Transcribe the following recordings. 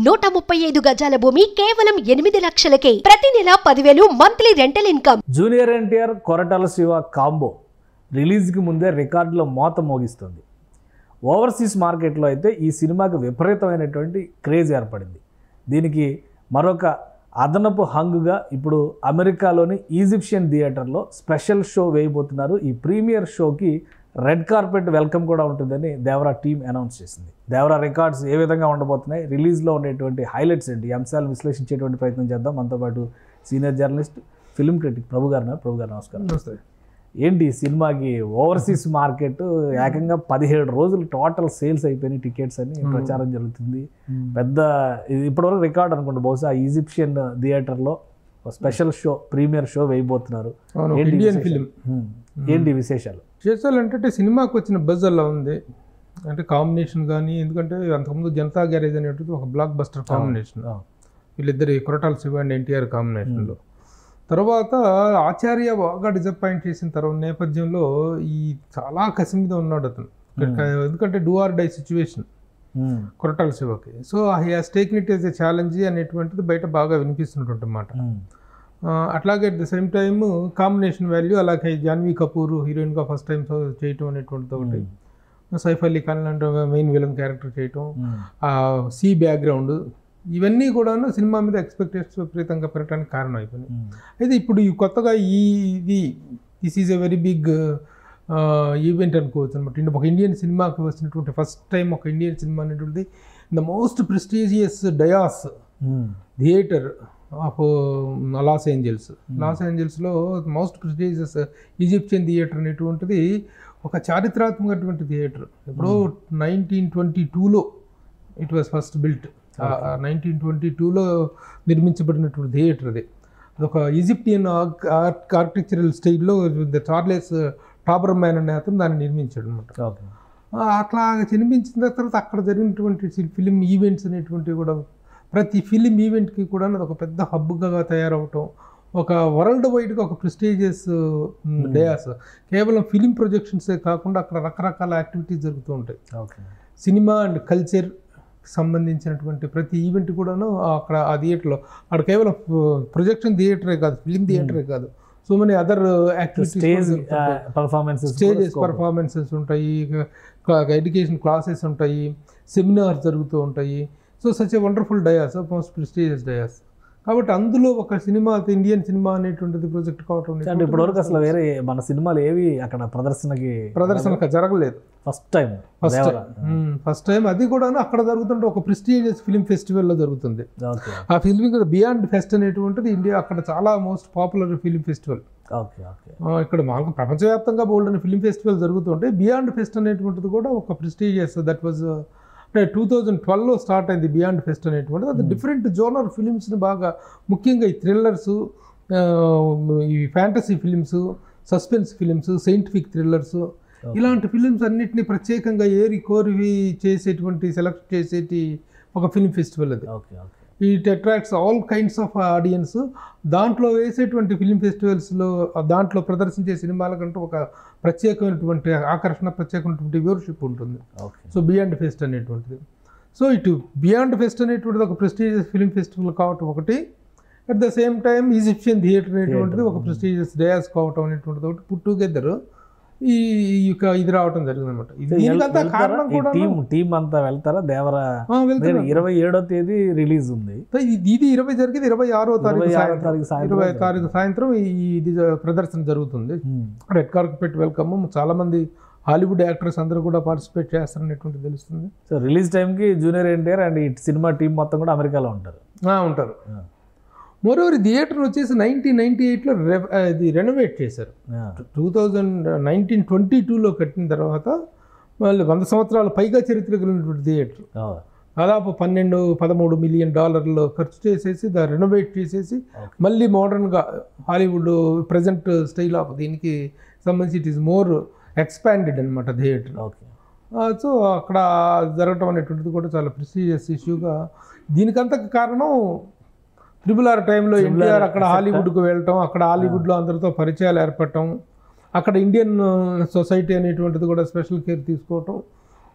నూట ముప్పై ఐదు గజాల భూమి కేవలం ఎనిమిది లక్షలకే ప్రతి నెల పదివేలు monthly rental income junior NTR Koratala Siva combo రిలీజ్కి ముందే రికార్డులో మోత మోగిస్తుంది ఓవర్సీస్ మార్కెట్లో అయితే ఈ సినిమాకి విపరీతమైనటువంటి క్రేజ్ ఏర్పడింది దీనికి మరొక అదనపు హంగుగా ఇప్పుడు అమెరికాలోని ఈజిప్షియన్ థియేటర్లో స్పెషల్ షో వేయబోతున్నారు ఈ ప్రీమియర్ షోకి రెడ్ కార్పెట్ వెల్కమ్ కూడా ఉంటుందని దేవరా టీం అనౌన్స్ చేసింది దేవరా రికార్డ్స్ ఏ విధంగా ఉండబోతున్నాయి రిలీజ్లో ఉండేటువంటి హైలైట్స్ ఏంటి ఈ అంశాలను విశ్లేషించేటువంటి ప్రయత్నం చేద్దాం మనతో పాటు senior journalist film critic Prabhu garu ఉన్నారు. ప్రభు గారు నమస్కారం నమస్తే ఏంటి ఈ సినిమాకి ఓవర్సీస్ మార్కెట్ ఏకంగా పదిహేడు రోజులు టోటల్ సేల్స్ అయిపోయినాయి టికెట్స్ అని ప్రచారం జరుగుతుంది పెద్ద ఇది ఇప్పటివరకు రికార్డ్ అనుకుంటా బహుశా ఈజిప్షియన్ థియేటర్లో స్పెషల్ షో ప్రీమియర్ షో వేయబోతున్నారు అవును ఏంటి ఇండియన్ విశేషాలు? ఫిలిం హ్మ్. ఏంటి విశేషాలు చేసాలంటే సినిమాకి వచ్చిన బజ్ అలా ఉంది అంటే కాంబినేషన్ కానీ ఎందుకంటే అంతకుముందు జనతా గ్యారేజ్ అనేటిది ఒక బ్లాక్ బస్టర్ కాంబినేషన్ ఆ. వీళ్ళిద్దరి కొరటాల శివ అండ్ ఎన్టీఆర్ కాంబినేషన్లో తర్వాత ఆచార్య బాగా డిసప్పాయింట్ చేసిన తర్వాత నేపథ్యంలో ఈ చాలా కసి మీద ఉన్నాడు అతను ఎందుకంటే do or die situation hmm. Koratala శివకి so he has taken it as a challenge అనేటువంటిది బయట బాగా వినిపిస్తున్నట్టు మాట హ్మ్. అట్లాగే at the same time combination value అలాగే జాన్వీ కపూర్ హీరోయిన్గా ఫస్ట్ టైం చేయటం అనేటువంటిది ఒకటి సైఫ్ అలీ ఖాన్ లాంటి మెయిన్ విలన్ క్యారెక్టర్ చేయటం హ్మ్. ఆ సీ బ్యాక్గ్రౌండ్ ఇవన్నీ కూడాను సినిమా మీద ఎక్స్పెక్టేషన్స్ విపరీతంగా పెరగడానికి కారణం అయిపోయినాయి హ్మ్. అయితే ఇప్పుడు ఈ కొత్తగా ఈ ఇది this is a very big event అనుకోవచ్చు అనమాట ఒక ఇండియన్ సినిమాకి వచ్చినటువంటి ఫస్ట్ టైం ఒక ఇండియన్ సినిమా అనేటువంటిది the most prestigious dais hmm. Theatre of Los Angeles Los ఏంజల్స్లో మోస్ట్ ప్రెస్టీజియస్ ఈజిప్షియన్ థియేటర్ అనేటువంటిది ఒక చారిత్రాత్మకటువంటి థియేటర్ ఇప్పుడు నైన్టీన్ ట్వంటీ టూలో it was first built nineteen twenty టూలో నిర్మించబడినటువంటి థియేటర్ అది అదొక ఈజిప్టియన్ ఆర్కిటెక్చరల్ స్టైల్లో ద చార్లెస్ టాబర్ మ్యాన్ అనే అతను దాన్ని నిర్మించాడు అనమాట ఓకే అట్లా నిర్మించిన తర్వాత అక్కడ జరిగినటువంటి ఫిలిం ఈవెంట్స్ అనేటువంటివి కూడా ప్రతి ఫిలిం ఈవెంట్కి కూడా అది ఒక పెద్ద హబ్గా తయారవటం ఒక వరల్డ్ వైడ్గా ఒక ప్రెస్టీజియస్ డయాస్ కేవలం ఫిలిం ప్రొజెక్షన్సే కాకుండా అక్కడ రకరకాల యాక్టివిటీస్ జరుగుతూ ఉంటాయి ఓకే సినిమా అండ్ కల్చర్ సంబంధించినటువంటి ప్రతి ఈవెంట్ కూడాను అక్కడ ఆ థియేటర్లో అక్కడ కేవలం ప్రొజెక్షన్ థియేటరే కాదు ఫిలిం థియేటరే కాదు so many other stage activities performances stages performances ఉంటాయి ఎడ్యుకేషన్ క్లాసెస్ ఉంటాయి సెమినార్స్ జరుగుతూ ఉంటాయి so such a wonderful dais most prestigious dais కాబట్టి అందులో ఒక సినిమా ఇండియన్ సినిమా అనేటువంటిది ప్రొజెక్ట్ కావటం అంటే ఇప్పటివరకు అసలు వేరే మన సినిమాలు ఏవి అక్కడ ప్రదర్శనకి ప్రదర్శన జరగలేదు first time first first time అది కూడా అక్కడ జరుగుతుంటే ఒక ప్రెస్టీజియస్ ఫిలిం ఫెస్టివల్లో జరుగుతుంది ఓకే ఆ ఫిల్మ్ బియాండ్ ఫెస్ట్ అనేటువంటిది ఇండియా అక్కడ చాలా most popular film festival okay okay ఇక్కడ మాకు ప్రపంచవ్యాప్తంగా బోల్డ్ అని ఫిలిం ఫెస్టివల్ జరుగుతుంటే బియాండ్ ఫెస్ట్ అనేటువంటిది కూడా ఒక ప్రెస్టీజియస్ దట్ వాజ్ అంటే టూ థౌజండ్ ట్వెల్వ్లో స్టార్ట్ అయింది బియాండ్ ఫెస్ట్ అనేటువంటిది అది డిఫరెంట్ జోనర్ ఫిలిమ్స్ని బాగా ముఖ్యంగా ఈ థ్రిల్లర్స్ ఈ fantasy films suspense films scientific thrillers ఇలాంటి ఫిలిమ్స్ అన్నిటిని ప్రత్యేకంగా ఏరి కోరి చేసేటువంటి సెలెక్ట్ చేసేటి ఒక ఫిలిం ఫెస్టివల్ అది okay okay it attracts all kinds of audience దాంట్లో వేసేటువంటి ఫిలిం ఫెస్టివల్స్లో దాంట్లో ప్రదర్శించే సినిమాలకంటూ ఒక ప్రత్యేకమైనటువంటి ఆకర్షణ ప్రత్యేకమైనటువంటి వ్యూవర్షిప్ ఉంటుంది ఓకే సో బియాండ్ ఫెస్ట్ అనేటువంటిది సో ఇటు బియాండ్ ఫెస్ట్ అనేటువంటిది ఒక ప్రెస్టీజియస్ ఫిలిం ఫెస్టివల్ కావటం ఒకటి at the same time Egyptian theatre అనేటువంటిది ఒక ప్రెస్టీజియస్ డయాస్ కావటం అనేటువంటిది ఒకటి పుట్ టుగెదర్ ఈ ఈ యొక్క ఇది రావటం జరిగింది అనమాట దీనికంతా కారణం కూడా టీం టీం అంతా వెళ్తారా దేవరా వెళ్తారు ఇరవై ఏడో తేదీ రిలీజ్ ఉంది ఇది ఇది ఇరవై జరిగేది ఇరవై ఆరో తారీఖు ఇరవై ఆరో సాయంత్రం. తారీఖు సాయంత్రం ఇరవై తారీఖు సాయంత్రం ఈ ఇది జ- ప్రదర్శన జరుగుతుంది హ్మ్. రెడ్ కార్పెట్ వెల్కమ్ చాలా మంది హాలీవుడ్ యాక్టర్స్ అందరూ కూడా పార్టిసిపేట్ చేస్తారనేటువంటి తెలుస్తుంది సో రిలీజ్ టైంకి జూనియర్ ఎన్టీఆర్ అండ్ ఈ సినిమా టీం మొత్తం కూడా అమెరికాలో ఉంటారు ఆ, ఉంటారు మరోవరి థియేటర్ వచ్చేసి నైన్టీన్ నైన్టీ ఎయిట్లో ఇది రెనోవేట్ చేశారు ఆ. టూ థౌజండ్ నైన్టీన్ ట్వంటీ టూలో కట్టిన తర్వాత వాళ్ళు వంద సంవత్సరాల పైగా చరిత్ర కలిగినటువంటి థియేటర్ ఓ. దాదాపు పన్నెండు పదమూడు మిలియన్ డాలర్లు ఖర్చు చేసేసి దాన్ని రెనోవేట్ చేసేసి Okay. మళ్ళీ మోడర్న్గా హాలీవుడ్ ప్రజెంట్ స్టైల్ ఆఫ్ దీనికి సంబంధించి ఇట్ ఈస్ మోర్ ఎక్స్పాండెడ్ అనమాట థియేటర్ ఓకే సో అక్కడ జరగటం అనేటువంటిది కూడా చాలా ప్రెస్టీజియస్ ఇష్యూగా దీనికంత కారణం త్రిబుల్ ఆర్ టైంలో Triple R ఎన్టీఆర్ అక్కడ effect. హాలీవుడ్కు వెళ్ళటం అక్కడ హాలీవుడ్లో అందరితో పరిచయాలు ఏర్పడటం అక్కడ ఇండియన్ సొసైటీ అనేటువంటిది కూడా స్పెషల్ కేర్ తీసుకోవటం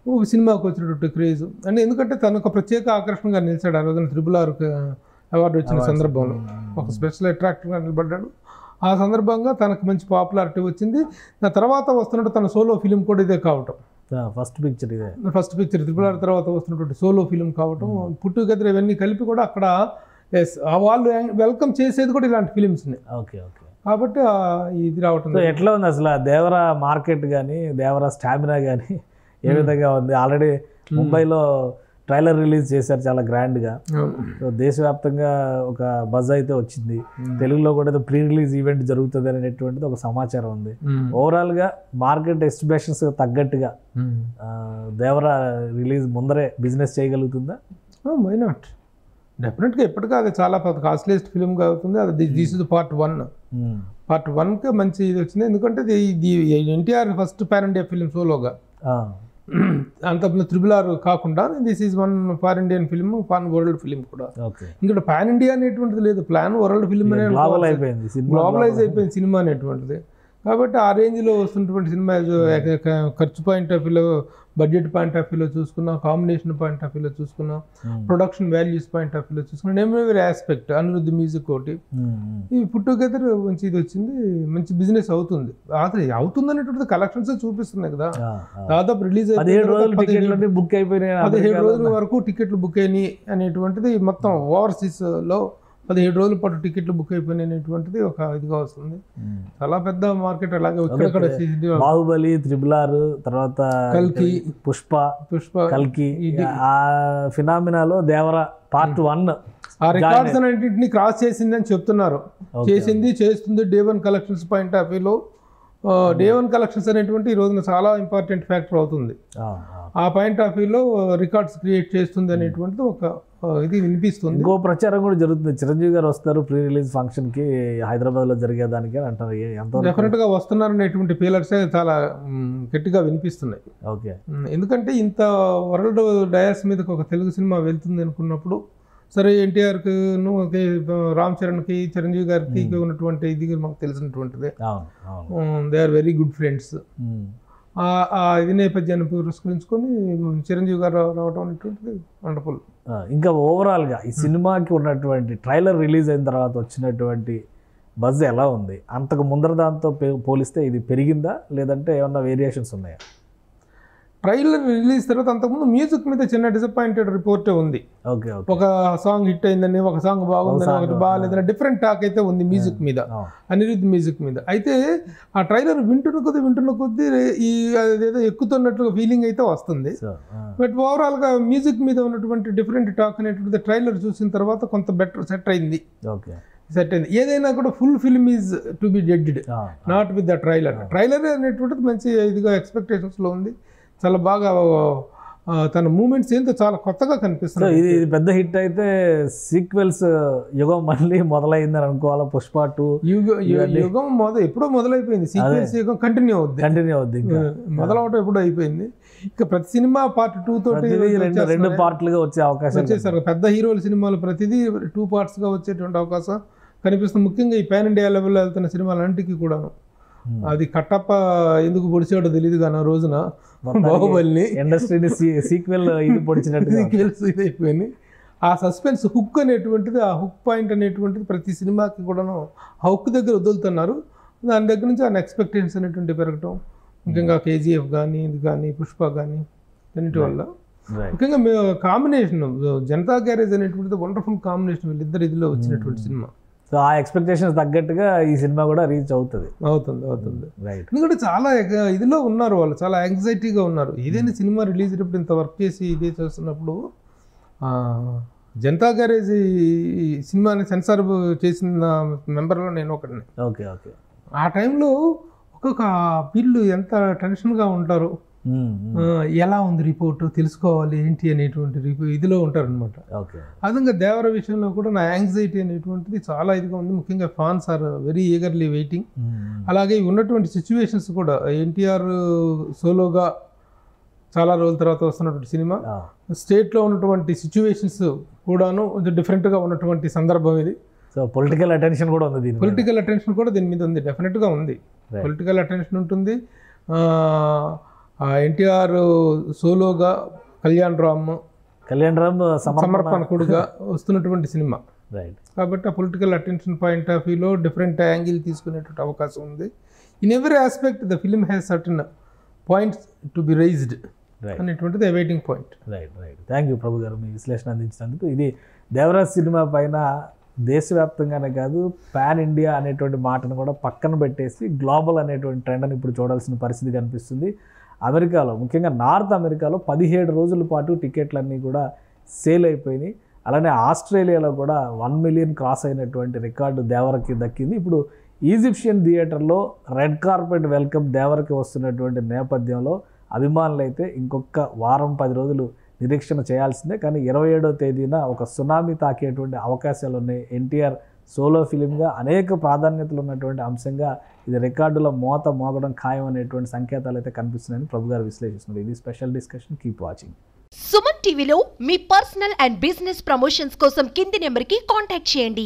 ఓ సినిమాకి వచ్చినటువంటి క్రేజ్ అంటే ఎందుకంటే తను ఒక ప్రత్యేక ఆకర్షణగా నిలిచాడు ఆ రోజున త్రిబుల్ ఆర్ అవార్డు వచ్చిన సందర్భంలో ఒక స్పెషల్ అట్రాక్టర్గా నిలబడ్డాడు ఆ సందర్భంగా తనకు మంచి పాపులారిటీ వచ్చింది దాని తర్వాత వస్తున్నట్టు తన సోలో ఫిలిం కూడా ఇదే కావటం ఫస్ట్ పిక్చర్ ఇదే ఫస్ట్ పిక్చర్ త్రిపుల్ ఆర్ తర్వాత వస్తున్నటువంటి సోలో ఫిలిం కావటం పుట్టుగెదర ఇవన్నీ కలిపి కూడా అక్కడ ఎస్ వాళ్ళు వెల్కమ్ చేసేది కూడా ఇలాంటి ఫిలిమ్స్ని ఓకే ఓకే కాబట్టి ఆ ఇది రావటం సో ఎట్లా ఉంది అసలు ఆ దేవరా మార్కెట్ కానీ దేవరా స్టామినా కానీ ఏ విధంగా ఉంది ఆల్రెడీ ముంబైలో ట్రైలర్ రిలీజ్ చేశారు చాలా గ్రాండ్గా సో దేశవ్యాప్తంగా ఒక బజ్ అయితే వచ్చింది తెలుగులో కూడా ఏదో ప్రీ రిలీజ్ ఈవెంట్ జరుగుతుంది అనేటువంటిది ఒక సమాచారం ఉంది ఓవరాల్గా మార్కెట్ ఎస్టిమేషన్స్ తగ్గట్టుగా ఆ, దేవరా రిలీజ్ ముందరే బిజినెస్ చేయగలుగుతుందా వై నాట్ డెఫినెట్గా ఎప్పటికీ అది చాలా కాస్ట్లీయెస్ట్ ఫిలింగా అవుతుంది అది this is part one hmm. Part వన్కి మంచి ఇది వచ్చింది ఎందుకంటే ఇది NTR first pan India film సోలోగా ఆ, అంత త్రిబుల్ ఆర్ కాకుండా this is one pan Indian film pan world film కూడా ఓకే ఇక్కడ పాన్ ఇండియా అనేటువంటిది లేదు ప్లాన్ వరల్డ్ ఫిలిం అనే గ్లోబల్ అయిపోయింది సినిమా గ్లోబలైజ్ అయిపోయింది సినిమా అనేటువంటిది కాబట్టి ఆ రేంజ్లో వస్తున్నటువంటి సినిమా ఖర్చు పాయింట్ ఆఫ్ వ్యూలో బడ్జెట్ పాయింట్ ఆఫ్ వ్యూలో చూసుకున్నా కాంబినేషన్ పాయింట్ ఆఫ్ వ్యూలో చూసుకున్నా మ్మ్. ప్రొడక్షన్ వాల్యూస్ పాయింట్ ఆఫ్ వ్యూలో చూసుకున్నా ఎవ్రీ ఆస్పెక్ట్ అనిరుద్ధ్ మ్యూజిక్ ఒకటి మ్మ్, మ్మ్. ఈ పుట్ టుగెదర్ మంచి ఇది వచ్చింది మంచి బిజినెస్ అవుతుంది అది అవుతుంది అనేటువంటిది కలెక్షన్స్ చూపిస్తున్నాయి కదా ఆ, ఆ. దాదాపు రిలీజ్ పదిహేడు రోజులు టికెట్లు బుక్ అయిపోయినాయి పదిహేడు అమెరికాలో. రోజుల వరకు టికెట్లు బుక్ అయినాయి అనేటువంటిది మొత్తం ఓవర్సీస్ లో పదిహేడు రోజుల పాటు టికెట్లు బుక్ అయిపోయినాయి అనేటువంటిది ఒక ఇదిగా వస్తుంది మ్మ్. చాలా పెద్ద మార్కెట్ అలాగే ఇక్కడక్కడ CCTV బాహుబలి త్రిబుల్ ఆర్ తర్వాత కల్కి. పుష్ప పుష్ప కల్కి ఆ ఫినామినాలో దేవర పార్ట్ వన్ ఆ రికార్డ్స్ అన్నింటిని క్రాస్ చేసిందని చెప్తున్నారు చేసింది చేస్తుంది day one collections point of వ్యూలో డే వన్ కలెక్షన్స్ అనేటువంటి ఈ రోజున చాలా ఇంపార్టెంట్ ఫ్యాక్టర్ అవుతుంది ఆ పాయింట్ ఆఫ్ వ్యూలో రికార్డ్స్ క్రియేట్ చేస్తుంది అనేటువంటిది ఒక ఆ, ఇది వినిపిస్తుంది ఇంకో ప్రచారం కూడా జరుగుతుంది చిరంజీవి గారు వస్తారు ప్రీ రిలీజ్ ఫంక్షన్ కి హైదరాబాద్ లో జరిగేదానికి అని అంటారు ఏ- ఎంతవరకు డెఫినెట్ గా వస్తున్నారనేటువంటి పేలర్స్ చాలా మ్, గట్టిగా వినిపిస్తున్నాయి ఓకే మ్, ఎందుకంటే ఇంత వరల్డ్ డయాస్ మీదకి ఒక తెలుగు సినిమా వెళ్తుంది అనుకున్నప్పుడు సరే ఎన్టీఆర్కి రామ్ చరణ్కి చిరంజీవి గారికి ఉన్నటువంటి ఇది మాకు తెలిసినటువంటిదే అవును అవును they are very good friends hmm. ఆ ఇది నేపథ్యాన్ని పురస్కరించుకొని చిరంజీవి గారు రావడం అనేటువంటిది వండర్ఫుల్ ఆ, ఇంకా ఓవరాల్గా ఈ సినిమాకి ఉన్నటువంటి ట్రైలర్ రిలీజ్ అయిన తర్వాత వచ్చినటువంటి బజ్ ఎలా ఉంది అంతకు ముందర దాంతో పే- పోలిస్తే ఇది పెరిగిందా లేదంటే ఏమన్నా వేరియేషన్స్ ఉన్నాయా ట్రైలర్ రిలీజ్ తర్వాత అంతకుముందు మ్యూజిక్ మీద చిన్న డిసప్పాయింటెడ్ రిపోర్టే ఉంది ఓకే ఓకే ఒక సాంగ్ హిట్ అయిందని ఒక సాంగ్ బాగుందని song, ఒకటి బాగాలేదని డిఫరెంట్ టాక్ అయితే ఉంది మ్యూజిక్ మీద అవును. అనిరుద్ధ్ మ్యూజిక్ మీద అయితే ఆ ట్రైలర్ వింటున్న కొద్దీ వింటున్న కొద్దీ ఈ అదేదో ఎక్కుతున్నట్లు ఫీలింగ్ అయితే వస్తుంది సో ఆ, బట్ ఓవరాల్గా మ్యూజిక్ మీద ఉన్నటువంటి డిఫరెంట్ టాక్ అనేటువంటి ట్రైలర్ చూసిన తర్వాత కొంత బెటర్ సెట్ అయింది ఓకే సెట్ అయింది ఏదైనా కూడా full film is to be judged ah, not with the trailer trailer అనేటువంటిది మంచి ఇదిగా ఎక్స్పెక్టేషన్స్లో ఉంది చాలా బాగా ఆ, తన మూమెంట్స్ ఏంటో చాలా కొత్తగా సో కనిపిస్తుంది ఇది ఇది పెద్ద హిట్ అయితే సీక్వెల్స్ యుగం మళ్ళీ మొదలైందని అనుకోవాలా పుష్ప టూ యుగ యు- యుగం మొదలు ఎప్పుడో మొదలైపోయింది సీక్వెన్స్ యుగం కంటిన్యూ అవుద్ది కంటిన్యూ అవుద్ది ఇంకా మొదలవటం ఎప్పుడో అయిపోయింది ఇక ప్రతి సినిమా పార్ట్ టూ తోటి ప్రతిదీ రెండు రెండు వచ్చేస్తున్నాయి. పార్ట్లుగా వచ్చే అవకాశం వచ్చేసారు పెద్ద హీరోల సినిమాలు ప్రతిదీ టూ పార్ట్స్గా వచ్చేటువంటి అవకాశం కనిపిస్తుంది ముఖ్యంగా ఈ పాన్ ఇండియా లెవెల్లో వెళ్తున్న సినిమాలన్నిటికీ కూడాను అది కట్టప్ప ఎందుకు పొడిచాడో తెలియదు కానీ ఆ రోజున బాహుబలిని ఇండస్ట్రీని సీక్వెల్ ఇది పొడిచినట్టుగా సీక్వెల్స్ ఇదైపోయింది ఆ సస్పెన్స్ హుక్ అనేటువంటిది ఆ హుక్ పాయింట్ అనేటువంటిది ప్రతి సినిమాకి కూడాను ఆ హుక్ దగ్గర వదులుతున్నారు దాని దగ్గర నుంచి ఆ ఎక్స్పెక్టేషన్స్ అనేటువంటి పెరగటం ముఖ్యంగా కేజీఎఫ్ కానీ ఇది కానీ పుష్ప కానీ అన్నిటి వల్ల Right. ముఖ్యంగా కాంబినేషన్ జనతా గ్యారేజ్ అనేటువంటిది వండర్ఫుల్ కాంబినేషన్ వీళ్ళిద్దరు ఇదిలో వచ్చినటువంటి సినిమా సో ఆ ఎక్స్పెక్టేషన్స్ తగ్గట్టుగా ఈ సినిమా కూడా రీచ్ అవుతుంది అవుతుంది అవుతుంది రైట్ ఎందుకంటే చాలా ఎగ- ఇదిలో ఉన్నారు వాళ్ళు చాలా యాంగ్జైటీగా ఉన్నారు ఏదైనా సినిమా రిలీజ్ అయినప్పుడు ఇంత వర్క్ చేసి ఇదే చేస్తున్నప్పుడు ఆ, జనతా గ్యారేజ్ ఈ సినిమాని సెన్సార్ చేసిన మెంబర్లో నేను ఒకటిని ఓకే ఓకే ఆ టైంలో ఒక్కొక్క వీళ్ళు ఎంత టెన్షన్గా ఉంటారు ఆ, ఎలా ఉంది రిపోర్ట్ తెలుసుకోవాలి ఏంటి అనేటువంటి రిపో ఇదిలో ఉంటారనమాట ఓకే అదంగా దేవర విషయంలో కూడా నా యాంగ్జైటీ అనేటువంటిది చాలా ఇదిగా ఉంది ముఖ్యంగా fans are very eagerly waiting అలాగే ఉన్నటువంటి సిచ్యువేషన్స్ కూడా ఎన్టీఆర్ సోలోగా చాలా రోజుల తర్వాత వస్తున్నటువంటి సినిమా స్టేట్లో ఉన్నటువంటి సిచ్యువేషన్స్ కూడాను కొంచెం డిఫరెంట్గా ఉన్నటువంటి సందర్భం ఇది సో పొలిటికల్ అటెన్షన్ కూడా ఉంది దీని మీద. పొలిటికల్ అటెన్షన్ కూడా దీని మీద ఉంది డెఫినెట్గా ఉంది Right. పొలిటికల్ అటెన్షన్ ఉంటుంది ఆ, ఎన్టీఆర్ సోలోగా కళ్యాణ్ రామ్ కళ్యాణ్ రామ్ సమర్పణ సమర్పణకుడుగా వస్తున్నటువంటి సినిమా రైట్ కాబట్టి ఆ పొలిటికల్ అటెన్షన్ పాయింట్ ఆఫ్ వ్యూలో డిఫరెంట్ యాంగిల్ తీసుకునేటువంటి అవకాశం ఉంది in every aspect the film has certain points to be raised right అనేటువంటిది awaiting point right right thank you Prabhu గారు మీ విశ్లేషణ అందించినందుకు ఇది దేవరాజ్ సినిమా పైన దేశవ్యాప్తంగానే కాదు పాన్ ఇండియా అనేటువంటి మాటను కూడా పక్కన పెట్టేసి గ్లోబల్ అనేటువంటి ట్రెండ్ని ఇప్పుడు చూడాల్సిన పరిస్థితి కనిపిస్తుంది అమెరికాలో ముఖ్యంగా నార్త్ అమెరికాలో పదిహేడు రోజుల పాటు టికెట్లన్నీ కూడా సేల్ అయిపోయినాయి అలానే ఆస్ట్రేలియాలో కూడా వన్ మిలియన్ క్రాస్ అయినటువంటి రికార్డు దేవరకి దక్కింది ఇప్పుడు ఈజిప్షియన్ థియేటర్లో రెడ్ కార్పెట్ వెల్కమ్ దేవరకి వస్తున్నటువంటి నేపథ్యంలో అభిమానులు అయితే ఇంకొక వారం పది రోజులు నిరీక్షణ చేయాల్సిందే కానీ ఇరవై ఏడో తేదీన ఒక సునామీ తాకేటువంటి అవకాశాలు ఉన్నాయి ఎన్టీఆర్ సోలో ఫిలింగా అనేక ప్రాధాన్యతలు ఉన్నటువంటి అంశంగా ఇది రికార్డుల మోత మోగడం ఖాయం అనేటువంటి సంకేతాలు అయితే కనిపిస్తున్నాయని ప్రభు గారు విశ్లేషిస్తున్నారు ఇది special discussion keep watching Suman టీవీలో మీ పర్సనల్ అండ్ బిజినెస్ ప్రమోషన్స్ కోసం కింది నెంబర్కి కాంటాక్ట్ చేయండి